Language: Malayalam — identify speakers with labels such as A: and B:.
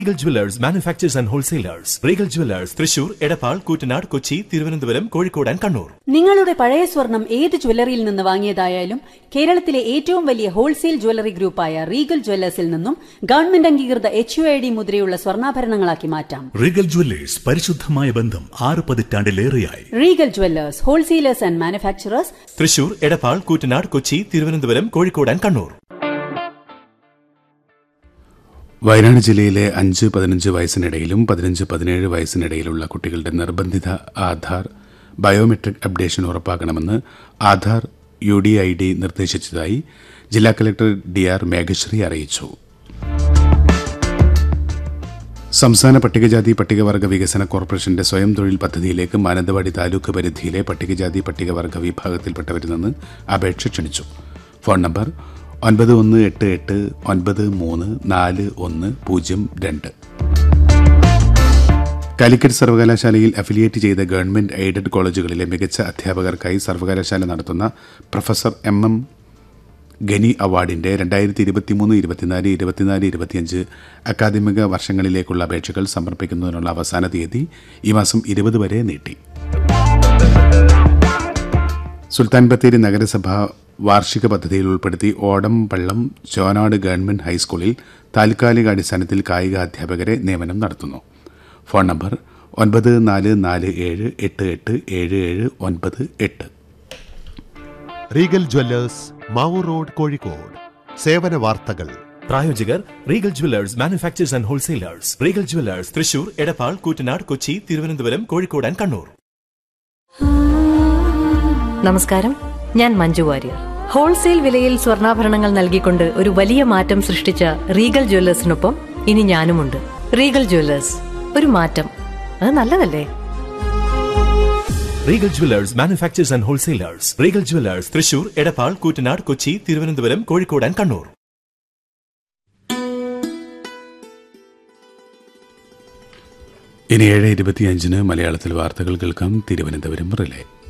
A: Regal jewellers manufacturers and wholesalers Regal jewellers Thrissur Edappal Koottanad Kochi Thiruvananthapuram Kozhikode and Kannur
B: നിങ്ങളുടെ പഴയ സ്വർണം ഏത് ജ്വല്ലറിയിൽ നിന്ന് വാങ്ങിയതായാലും കേരളത്തിലെ ഏറ്റവും വലിയ ഹോൾസെയിൽ ജ്വല്ലറി ഗ്രൂപ്പായ റീഗൽ ജ്വല്ലേഴ്സിൽ നിന്നും ഗവൺമെന്റ് അംഗീകൃത എച്ച് യു ഐ ഡി മുദ്രയുള്ള സ്വർണ്ണാഭരണങ്ങളാക്കി മാറ്റാം
C: റീഗൽ ജ്വല്ലേഴ്സ് പരിശുദ്ധമായ ബന്ധം ആറ് പതിറ്റാണ്ടിലേറെയായി
B: Regal jewellers wholesalers and manufacturers
A: Thrissur Edappal Koottanad Kochi Thiruvananthapuram Kozhikode and Kannur
D: Wayanad ജില്ലയിലെ അഞ്ച് പതിനഞ്ച് വയസ്സിനിടയിലും പതിനഞ്ച് പതിനേഴ് വയസ്സിനിടയിലുള്ള കുട്ടികളുടെ നിർബന്ധിത ആധാർ ബയോമെട്രിക് അപ്ഡേഷൻ ഉറപ്പാക്കണമെന്ന് Aadhaar U D I D നിർദ്ദേശിച്ചതായി ജില്ലാ കലക്ടർ ഡി ആർ മേഘശ്രീ അറിയിച്ചു സംസ്ഥാന പട്ടികജാതി പട്ടികവർഗ വികസന കോർപ്പറേഷന്റെ സ്വയം തൊഴിൽ പദ്ധതിയിലേക്ക് മാനന്തവാടി താലൂക്ക് പരിധിയിലെ പട്ടികജാതി പട്ടികവർഗ വിഭാഗത്തിൽപ്പെട്ടവരിൽ നിന്ന് അപേക്ഷ ക്ഷണിച്ചു ഫോൺ നമ്പർ ഒൻപത് ഒന്ന് എട്ട് എട്ട് ഒൻപത് മൂന്ന് നാല് ഒന്ന് പൂജ്യം രണ്ട് കാലിക്കറ്റ് സർവകലാശാലയിൽ അഫിലിയേറ്റ് ചെയ്ത ഗവൺമെന്റ് എയ്ഡഡ് കോളേജുകളിലെ മികച്ച അധ്യാപകർക്കായി സർവകലാശാല നടത്തുന്ന പ്രൊഫസർ എം എം ഗനി അവാർഡിന്റെ രണ്ടായിരത്തി ഇരുപത്തിമൂന്ന് ഇരുപത്തിനാല് ഇരുപത്തിനാല് ഇരുപത്തിയഞ്ച് അക്കാദമിക വർഷങ്ങളിലേക്കുള്ള അപേക്ഷകൾ സമർപ്പിക്കുന്നതിനുള്ള അവസാന തീയതി ഈ മാസം ഇരുപത് വരെ നീട്ടി സുൽത്താൻ ബത്തേരി നഗരസഭ വാർഷിക പദ്ധതിയിൽ ഉൾപ്പെടുത്തി ഓടം പള്ളം ചോനാട് ഗവൺമെന്റ് ഹൈസ്കൂളിൽ താൽക്കാലിക അടിസ്ഥാനത്തിൽ കായിക അധ്യാപകരെ നിയമനം നടത്തുന്നു ഫോൺ നമ്പർ ഒൻപത് നാല് നാല് ഏഴ് എട്ട് എട്ട് ഏഴ് ഏഴ് ഒൻപത് എട്ട്
E: Regal jewellers Mavoor road Kozhikode സേവന വാർത്തകൾ
A: പ്രായോജകർ Regal jewellers manufacturers and wholesalers Regal jewellers Thrissur Edappal Koottanad Kochi Thiruvananthapuram Kozhikode and Kannur
F: നമസ്കാരം ഞാൻ മഞ്ജു വാര്യർ ഹോൾസെയിൽ വിലയിൽ സ്വർണ്ണാഭരണങ്ങൾ നൽകിക്കൊണ്ട് ഒരു വലിയ മാറ്റം സൃഷ്ടിച്ച റീഗൽ ജ്വല്ലേഴ്സിനൊപ്പം ഇനി ഞാനുമുണ്ട് റീഗൽ ജ്വല്ലേഴ്സ് ഒരു മാറ്റം അത് നല്ലതല്ലേ
A: Regal jewellers manufacturers and wholesalers Regal jewellers Thrissur Edappal Koottanad Kochi Thiruvananthapuram Kozhikode and Kannur
D: ഇനി ഏഴ് ഇരുപത്തിയഞ്ചിന് മലയാളത്തിൽ വാർത്തകൾ കേൾക്കാം തിരുവനന്തപുരം റിലേ